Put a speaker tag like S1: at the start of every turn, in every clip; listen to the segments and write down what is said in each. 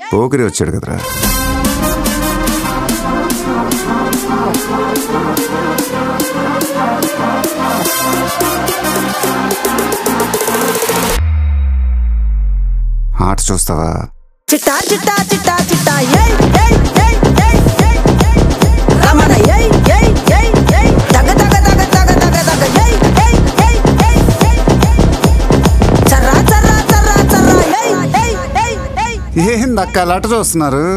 S1: పోకిరి వచ్చాడు కదరా ఆట చూస్తావా
S2: చిట్టా చిట్టా చిట్టా చిట్టా ఏయ్ ఏయ్ ఏయ్ ఏయ్ ఏయ్ ఏయ్ రమణ ఏయ్ ఏయ్ ఏయ్ ఏయ్ తగ తగ తగ తగ తగ తగ ఏయ్ ఏయ్ ఏయ్ ఏయ్ ఏయ్ చర్రా చర్రా చర్రా చర్రా ఏయ్ ఏయ్ ఏయ్ ఏయ్
S1: ఏందక్క అలా ఆట చూస్తున్నారు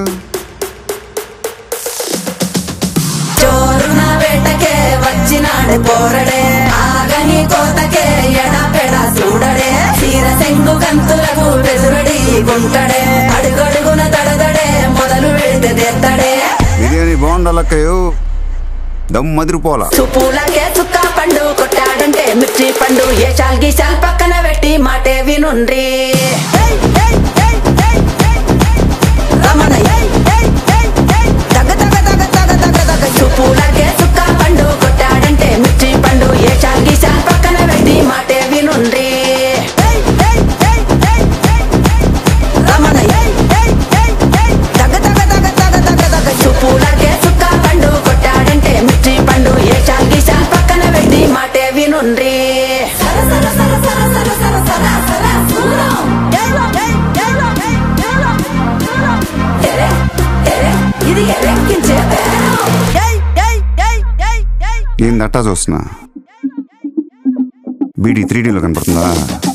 S2: చోరున వేటకే వచ్చినాడు పోరడే ఆగని కోతకే ఎడపెడ చూడడే తీర సెంగు గంతులకు బెదురడి గుంటడే అడుగడుగున దడదడే మొదలు పెడితే తెత్తడే
S1: బిర్యానీ బాగుండాలక్కయ్యో దమ్ మదిరిపోలా
S2: సుపూలకే చుక్క పండు కొట్టాడంటే మిర్చి పండు ఏ చాల్ గీసాల్ పక్కన పెట్టి మాటే వినుండ్రి రమణ ఏయ్, ఏయ్, ఏయ్, ఏయ్, తగ తగ తగ తగ తగ తగ సుపూలకే చుక్క పండు కొట్టాడంటే మిర్చి పండు ఏ చాల్ గీసాల్ పక్కన పెట్టి మాటే వినుండ్రి రమణ ఏయ్, ఏయ్, ఏయ్, ఏయ్, తగ తగ తగ తగ తగ తగ సుపూలకే చుక్క పండు కొట్టాడంటే మిర్చి పండు ఏ చాల్ గీసాల్ పక్కన పెట్టి మాటే వినుండ్రి ఇది ఎరెక్కించే బేరం.
S1: ఏంది అట్టా చూస్తున్నా బీడీ త్రీ డీలో కనపడుతుందా